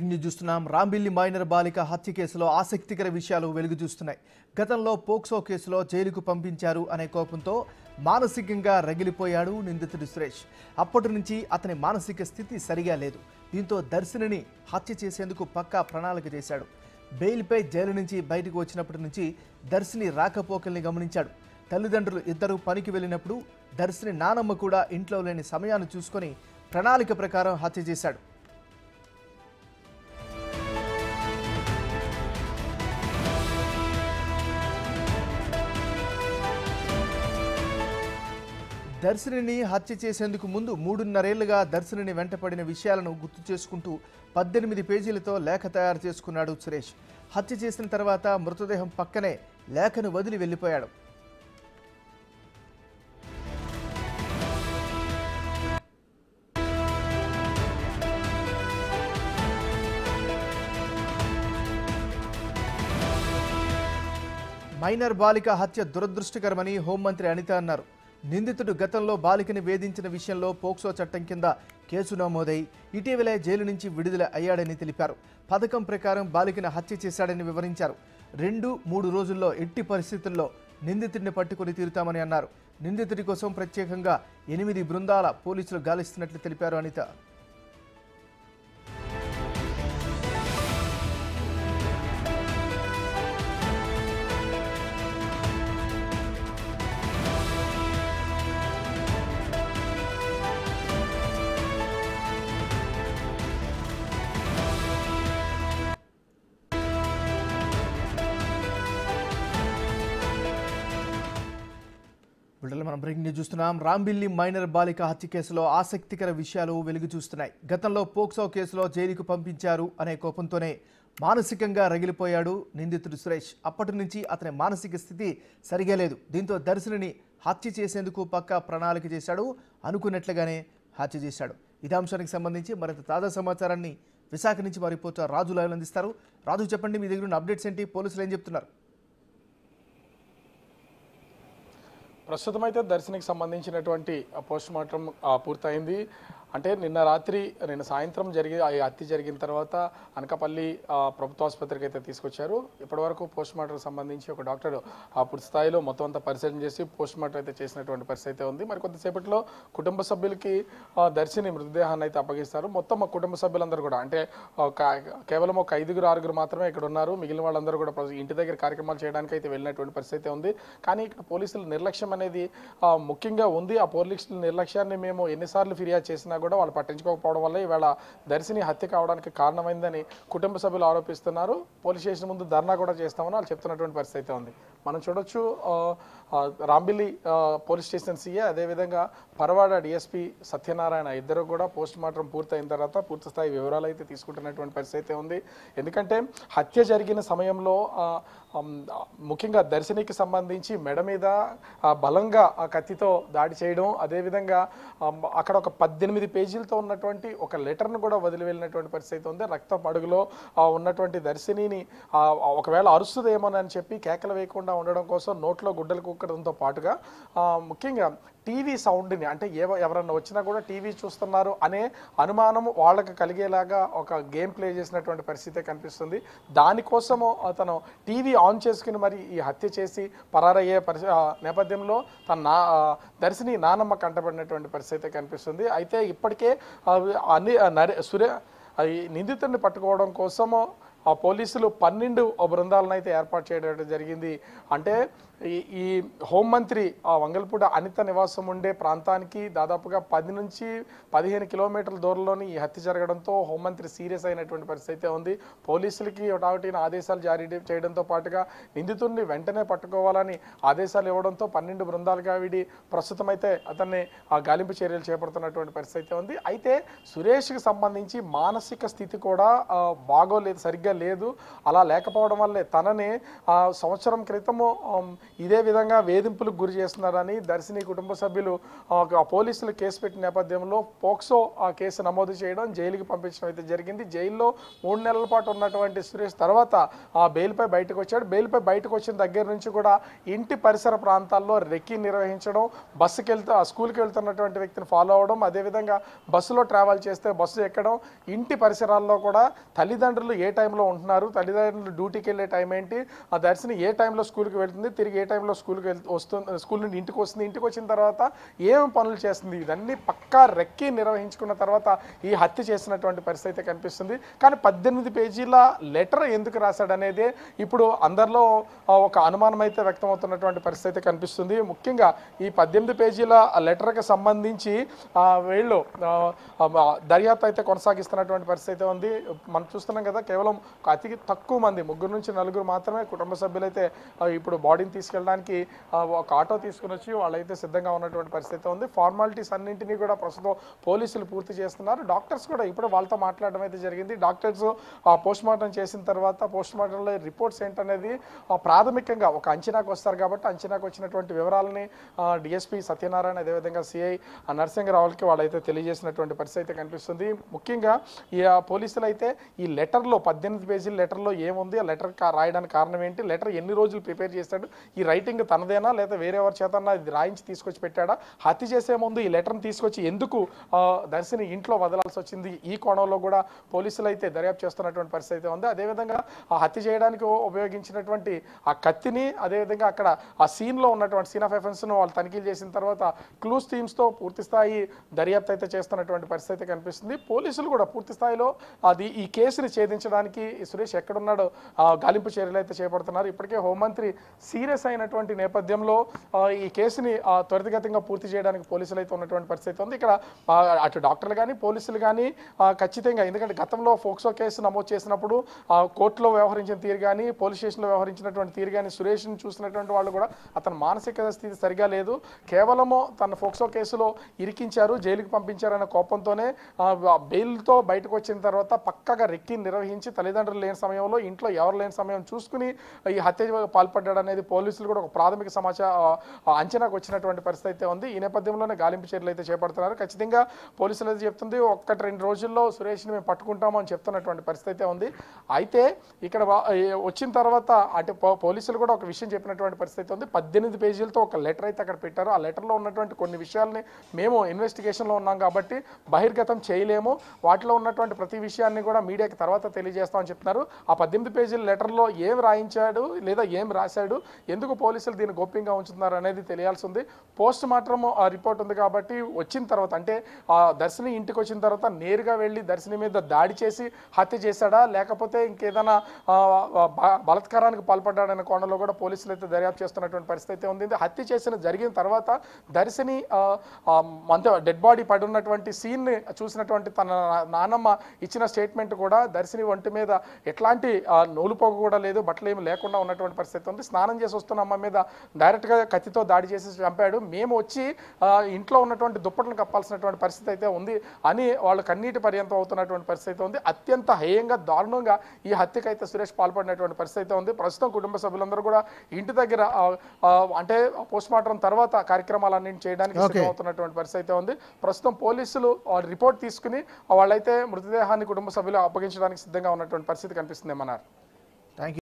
Breaking news చూస్తున్నాం Rambilli minor బాలిక హత్య కేసులో ఆసక్తికర విషయాలు వెలుగు చూస్తున్నాయి గతంలో పోక్సో కేసులో జైలుకు పంపించారు అనే కోపంతో మానసికంగా రగిలిపోయాడు నిందితుడు సురేష్ అప్పటి నుంచి అతని మానసిక స్థితి సరిగా లేదు దీంతో దర్శినిని హత్య చేసేందుకు పక్కా ప్రణాళిక చేశాడు బెయిల్పై జైలు నుంచి బయటకు వచ్చినప్పటి నుంచి దర్శిని రాకపోకల్ని గమనించాడు తల్లిదండ్రులు ఇద్దరు పనికి వెళ్ళినప్పుడు దర్శిని నానమ్మ కూడా ఇంట్లో లేని సమయాన్ని చూసుకొని ప్రణాళిక ప్రకారం హత్య చేశాడు దర్శినిని హత్య చేసేందుకు ముందు మూడున్నరేళ్లుగా దర్శినిని వెంటపడిన విషయాలను గుర్తు చేసుకుంటూ పద్దెనిమిది పేజీలతో లేఖ తయారు చేసుకున్నాడు సురేష్ హత్య చేసిన తర్వాత మృతదేహం పక్కనే లేఖను వదిలి వెళ్ళిపోయాడు మైనర్ బాలిక హత్య దురదృష్టకరమని హోంమంత్రి అనిత అన్నారు నిందితుడు గతంలో బాలికని వేధించిన విషయంలో పోక్సో చట్టం కింద కేసు నమోదై ఇటీవలే జైలు నుంచి విడుదల అయ్యాడని తెలిపారు పథకం ప్రకారం బాలికను హత్య చేశాడని వివరించారు రెండు మూడు రోజుల్లో ఎట్టి పరిస్థితుల్లో నిందితుడిని పట్టుకుని తీరుతామని అన్నారు నిందితుడి కోసం ప్రత్యేకంగా ఎనిమిది బృందాల పోలీసులు గాలిస్తున్నట్లు తెలిపారు అనిత వీళ్ళలో మనం బ్రేకింగ్ న్యూస్ చూస్తున్నాం రాంబిల్లి మైనర్ బాలిక హత్య కేసులో ఆసక్తికర విషయాలు వెలుగు చూస్తున్నాయి గతంలో పోక్సో కేసులో జైలుకు పంపించారు అనే కోపంతోనే మానసికంగా రగిలిపోయాడు నిందితుడు సురేష్ అప్పటి నుంచి అతని మానసిక స్థితి సరిగా లేదు దీంతో దర్శిని హత్య చేసేందుకు పక్కా ప్రణాళిక చేశాడు అనుకున్నట్లుగానే హత్య చేశాడు ఇదే అంశానికి సంబంధించి మరింత తాజా సమాచారాన్ని విశాఖ నుంచి మా రిపోర్టర్ రాజు లైవ్ అందిస్తారు రాజు చెప్పండి మీ దగ్గర ఉన్న అప్డేట్స్ ఏంటి పోలీసులు ఏం చెప్తున్నారు ప్రస్తుతం అయితే దర్శనికి సంబంధించినటువంటి పోస్ట్ మార్టం పూర్తయింది అంటే నిన్న రాత్రి నిన్న సాయంత్రం జరిగి ఆ హత్య జరిగిన తర్వాత అనకాపల్లి ఆ, ప్రభుత్వ ఆసుపత్రికి అయితే తీసుకొచ్చారు ఇప్పటివరకు పోస్ట్ మార్టం సంబంధించి ఒక డాక్టర్ ఆ పూర్తి స్థాయిలో మొత్తం అంతా పరిశీలన చేసి పోస్ట్ మార్టం అయితే చేసినటువంటి పరిస్థితి అయితే ఉంది మరి కొంతసేపట్లో కుటుంబ సభ్యులకి ఆ, దర్శిని మృతదేహాన్ని అయితే అప్పగిస్తారు మొత్తం మా కుటుంబ సభ్యులందరూ కూడా అంటే ఒక కేవలం ఒక ఐదుగురు ఆరుగురు మాత్రమే ఇక్కడ ఉన్నారు మిగిలిన వాళ్ళందరూ కూడా ప్రజ- ఇంటి దగ్గర కార్యక్రమాలు చేయడానికి అయితే వెళ్ళినటువంటి పరిస్థితి అయితే ఉంది కానీ ఇక్కడ పోలీసుల నిర్లక్ష్యం అనేది ఆ, ముఖ్యంగా ఉంది ఆ పోలీసుల నిర్లక్ష్యాన్ని మేము ఎన్నిసార్లు ఫిర్యాదు చేసినా కూడా వాళ్ళు పట్టించుకోకపోవడం వల్ల ఇవాళ దర్శిని హత్య కావడానికి కారణమైందని కుటుంబ సభ్యులు ఆరోపిస్తున్నారు పోలీస్ స్టేషన్ ముందు ధర్నా కూడా చేస్తామని వాళ్ళు చెప్తున్నటువంటి పరిస్థితి అయితే ఉంది మనం చూడొచ్చు ఆ, ఆ, రాంబిల్లి ఆ, పోలీస్ స్టేషన్ సీఏ అదేవిధంగా పరవాడ డిఎస్పి సత్యనారాయణ ఇద్దరు కూడా పోస్ట్ మార్టం పూర్తయిన తర్వాత పూర్తి స్థాయి వివరాలు అయితే తీసుకుంటున్నటువంటి పరిస్థితి అయితే ఉంది ఎందుకంటే హత్య జరిగిన సమయంలో ఆ, ఆమ్, ఆ, ముఖ్యంగా దర్శనికి సంబంధించి మెడ మీద ఆ, బలంగా ఆ కత్తితో దాడి చేయడం అదేవిధంగా ఆమ్, అక్కడ ఒక పద్దెనిమిది పేజీలతో ఉన్నటువంటి ఒక లెటర్ను కూడా వదిలి వెళ్ళినటువంటి పరిస్థితి అయితే ఉంది రక్త అడుగులో ఆ, ఉన్నటువంటి దర్శినిని ఆ, ఒకవేళ అరుస్తుందేమోనని చెప్పి కేకలు వేయకుండా ఉండడం కోసం నోట్లో గుడ్డలు కుక్కడంతో పాటుగా ఆ, ముఖ్యంగా టీవీ సౌండ్ని అంటే ఏ ఎవరన్నా వచ్చినా కూడా టీవీ చూస్తున్నారు అనే అనుమానం వాళ్ళకి కలిగేలాగా ఒక గేమ్ ప్లే చేసినటువంటి పరిస్థితి కనిపిస్తుంది దానికోసము అతను టీవీ ఆన్ చేసుకుని మరి ఈ హత్య చేసి పరారయ్యే పరిస్థితి నేపథ్యంలో తన నా ఆ, దర్శిని నానమ్మ కంటపడినటువంటి పరిస్థితి కనిపిస్తుంది అయితే ఇప్పటికే ఆ, అన్ని ఆ, నరే సురే ఆ, ఈ నిందితుడిని పట్టుకోవడం కోసము ఆ పోలీసులు పన్నెండు బృందాలను అయితే ఏర్పాటు చేయడం జరిగింది అంటే ఈ ఈ హోంమంత్రి ఆ వంగల్పూడ అనిత నివాసం ఉండే ప్రాంతానికి దాదాపుగా పది నుంచి పదిహేను కిలోమీటర్ల దూరంలోని ఈ హత్య జరగడంతో హోంమంత్రి సీరియస్ అయినటువంటి పరిస్థితి అయితే ఉంది పోలీసులకి ఒకటిన ఆదేశాలు జారీ చేయడంతో పాటుగా నిందితుడిని వెంటనే పట్టుకోవాలని ఆదేశాలు ఇవ్వడంతో పన్నెండు బృందాలుగా విడి ప్రస్తుతం అయితే అతన్ని ఆ గాలింపు చర్యలు చేపడుతున్నటువంటి పరిస్థితి అయితే ఉంది అయితే సురేష్కి సంబంధించి మానసిక స్థితి కూడా ఆ, బాగోలేదు సరిగ్గా లేదు అలా లేకపోవడం వల్లే తనని ఆ, సంవత్సరం క్రితము ఆమ్, ఇదే విధంగా వేధింపులకు గురి చేస్తున్నారని దర్శిని కుటుంబ సభ్యులు ఆ, ఒక పోలీసులు కేసు పెట్టిన నేపథ్యంలో పోక్సో ఆ కేసు నమోదు చేయడం జైలుకి పంపించడం అయితే జరిగింది జైల్లో మూడు నెలల పాటు ఉన్నటువంటి సురేష్ తర్వాత ఆ బెయిల్పై బయటకు వచ్చాడు బెయిల్పై బయటకు వచ్చిన దగ్గర నుంచి కూడా ఇంటి పరిసర ప్రాంతాల్లో రెక్కి నిర్వహించడం బస్సుకి వెళ్తూ ఆ స్కూల్కి వెళ్తున్నటువంటి వ్యక్తిని ఫాలో అవడం అదేవిధంగా బస్సులో ట్రావెల్ చేస్తే బస్సు ఎక్కడం ఇంటి పరిసరాల్లో కూడా తల్లిదండ్రులు ఏ టైంలో ఉంటున్నారు తల్లిదండ్రులు డ్యూటీకి వెళ్ళే టైం ఏంటి ఆ దర్శని ఏ టైంలో స్కూల్కి వెళ్తుంది తిరిగి ఏ టైంలో స్కూల్కి వెళ్తూ వస్తుంది స్కూల్ నుండి ఇంటికి వస్తుంది ఇంటికి వచ్చిన తర్వాత ఏం పనులు చేస్తుంది ఇవన్నీ పక్కా రెక్కి నిర్వహించుకున్న తర్వాత ఈ హత్య చేసినటువంటి పరిస్థితి అయితే కనిపిస్తుంది కానీ పద్దెనిమిది పేజీల లెటర్ ఎందుకు రాశాడనేదే ఇప్పుడు అందరిలో ఆ, ఒక అనుమానం అయితే వ్యక్తమవుతున్నటువంటి పరిస్థితి అయితే కనిపిస్తుంది ముఖ్యంగా ఈ పద్దెనిమిది పేజీల లెటర్కి సంబంధించి ఆ, వీళ్ళు ఆ, ఆ, దర్యాప్తు అయితే కొనసాగిస్తున్నటువంటి పరిస్థితి అయితే ఉంది మనం చూస్తున్నాం కదా కేవలం ఒక అతి తక్కువ మంది ముగ్గురు నుంచి నలుగురు మాత్రమే కుటుంబ సభ్యులైతే ఆ, ఇప్పుడు బాడీని తీసుకెళ్ళడానికి ఆ, ఒక ఆటో తీసుకుని వచ్చి వాళ్ళైతే సిద్ధంగా ఉన్నటువంటి పరిస్థితి ఉంది ఫార్మాలిటీస్ అన్నింటినీ కూడా ప్రస్తుతం పోలీసులు పూర్తి చేస్తున్నారు డాక్టర్స్ కూడా ఇప్పుడు వాళ్ళతో మాట్లాడడం అయితే జరిగింది డాక్టర్స్ పోస్ట్ మార్టం చేసిన తర్వాత పోస్ట్ మార్టంలో రిపోర్ట్స్ ఏంటనేది ఆ, ప్రాథమికంగా ఒక అంచనాకు వస్తారు కాబట్టి అంచనాకు వచ్చినటువంటి వివరాలని డిఎస్పీ సత్యనారాయణ అదేవిధంగా సిఐ నరసింహరావులకి వాళ్ళైతే తెలియజేసినటువంటి పరిస్థితి అయితే కనిపిస్తుంది ముఖ్యంగా ఈ ఆ, పోలీసులు అయితే ఈ లెటర్లో పద్దెనిమిది పేజీల లెటర్లో ఏముంది ఆ లెటర్ రాయడానికి కారణం ఏంటి లెటర్ ఎన్ని రోజులు ప్రిపేర్ చేశాడు ఈ రైటింగ్ తనదేనా లేదా వేరే ఎవరి చేతన్నా ఇది రాయించి తీసుకొచ్చి పెట్టాడా హత్య చేసే ముందు ఈ లెటర్ని తీసుకొచ్చి ఎందుకు ఆ, దర్శిని ఇంట్లో వదలాల్సి వచ్చింది ఈ కోణంలో కూడా పోలీసులు అయితే దర్యాప్తు చేస్తున్నటువంటి పరిస్థితి అయితే ఉంది అదేవిధంగా ఆ హత్య చేయడానికి ఉపయోగించినటువంటి ఆ కత్తిని అదేవిధంగా అక్కడ ఆ సీన్లో ఉన్నటువంటి సీన్ ఆఫ్ ఎఫెన్స్ను వాళ్ళు తనిఖీలు చేసిన తర్వాత క్లూస్ టీమ్స్తో పూర్తి స్థాయి దర్యాప్తు అయితే చేస్తున్నటువంటి పరిస్థితి అయితే కనిపిస్తుంది పోలీసులు కూడా పూర్తి స్థాయిలో అది ఈ కేసుని ఛేదించడానికి ఈ సురేష్ ఎక్కడున్నాడో ఆ, గాలింపు చర్యలు అయితే చేపడుతున్నారు ఇప్పటికే హోంమంత్రి సీరియస్ అయినటువంటి నేపథ్యంలో ఆ, ఈ కేసుని ఆ, త్వరితగతంగా పూర్తి చేయడానికి పోలీసులు అయితే ఉన్నటువంటి పరిస్థితి ఉంది ఇక్కడ ఆ, అటు డాక్టర్లు కానీ పోలీసులు కానీ ఆ, ఖచ్చితంగా ఎందుకంటే గతంలో ఫోక్సో కేసు నమోదు చేసినప్పుడు ఆ, కోర్టులో వ్యవహరించిన తీరు కానీ పోలీస్ స్టేషన్లో వ్యవహరించినటువంటి తీరు కానీ సురేష్ని చూసినటువంటి వాళ్ళు కూడా అతని మానసిక స్థితి సరిగా లేదు కేవలము తన ఫోక్సో కేసులో ఇరికించారు జైలుకి పంపించారనే కోపంతోనే ఆ, బెయిల్తో బయటకు వచ్చిన తర్వాత పక్కగా రెక్కి నిర్వహించి తల్లిదండ్రులు లేని సమయంలో ఇంట్లో ఎవరు లేని సమయం చూసుకుని ఈ హత్య పాల్పడ్డాడు అనేది పోలీసులు కూడా ఒక ప్రాథమిక సమాచార ఆ, అంచనాకు వచ్చినటువంటి పరిస్థితి అయితే ఉంది ఈ నేపథ్యంలోనే గాలింపు చర్యలు అయితే చేపడుతున్నారు ఖచ్చితంగా పోలీసులు అయితే చెప్తుంది ఒక్కటి రెండు రోజుల్లో సురేష్ని మేము పట్టుకుంటాము అని చెప్తున్నటువంటి పరిస్థితి అయితే ఉంది అయితే ఇక్కడ వా- ఏ, వచ్చిన తర్వాత అటు పో- పోలీసులు కూడా ఒక విషయం చెప్పినటువంటి పరిస్థితి ఉంది పద్దెనిమిది పేజీలతో ఒక లెటర్ అయితే అక్కడ పెట్టారు ఆ లెటర్లో ఉన్నటువంటి కొన్ని విషయాల్ని మేము ఇన్వెస్టిగేషన్లో ఉన్నాం కాబట్టి బహిర్గతం చేయలేము వాటిలో ఉన్నటువంటి ప్రతి విషయాన్ని కూడా మీడియాకి తర్వాత తెలియజేస్తామని చెప్తున్నారు ఆ పద్దెనిమిది పేజీల లెటర్లో ఏం రాయించాడు లేదా ఏం రాశాడు ఎందుకు పోలీసులు దీన్ని గోప్యంగా ఉంచుతున్నారు అనేది తెలియాల్సి ఉంది పోస్ట్ మార్టం ఆ రిపోర్ట్ ఉంది కాబట్టి వచ్చిన తర్వాత అంటే ఆ దర్శిని ఇంటికి వచ్చిన తర్వాత నేరుగా వెళ్ళి దర్శిని మీద దాడి చేసి హత్య చేశాడా లేకపోతే ఇంకేదైనా ఆ, బ- బలాత్కారానికి పాల్పడ్డాడనే కోణంలో కూడా పోలీసులు అయితే దర్యాప్తు చేస్తున్నటువంటి పరిస్థితి అయితే ఉంది ఇది హత్య చేసిన జరిగిన తర్వాత దర్శిని ఆ, ఆ, అంతే డెడ్ బాడీ పడి ఉన్నటువంటి సీన్ని చూసినటువంటి తన నానమ్మ ఇచ్చిన స్టేట్మెంట్ కూడా దర్శిని ఒంటి మీద ఎట్లాంటి ఆ, నూలుపోగు కూడా లేదు బట్టలు ఏమి లేకుండా ఉన్నటువంటి పరిస్థితి ఉంది స్నానం చేసి వస్తున్న అమ్మ మీద డైరెక్ట్గా కత్తితో దాడి చేసి చంపాడు మేము వచ్చి ఆ, ఇంట్లో ఉన్నటువంటి దుప్పట్లను కప్పాల్సినటువంటి పరిస్థితి అయితే ఉంది అని వాళ్ళు కన్నీటి పర్యంతం అవుతున్నటువంటి పరిస్థితి అయితే ఉంది అత్యంత హేయంగా దారుణంగా ఈ హత్యకు అయితే సురేష్ పాల్పడినటువంటి పరిస్థితి అయితే ఉంది ప్రస్తుతం కుటుంబ సభ్యులందరూ కూడా ఇంటి దగ్గర ఆ, ఆ, అంటే పోస్ట్ మార్టం తర్వాత కార్యక్రమాలన్నింటి చేయడానికి Okay. సిద్ధమవుతున్నటువంటి పరిస్థితి అయితే ఉంది ప్రస్తుతం పోలీసులు ఆ రిపోర్ట్ తీసుకుని వాళ్ళైతే మృతదేహాన్ని కుటుంబ సభ్యులు అప్పగించడానికి సిద్ధంగా ఉన్నటువంటి పరిస్థితి కనిపిస్తుంది ఏమన్నారు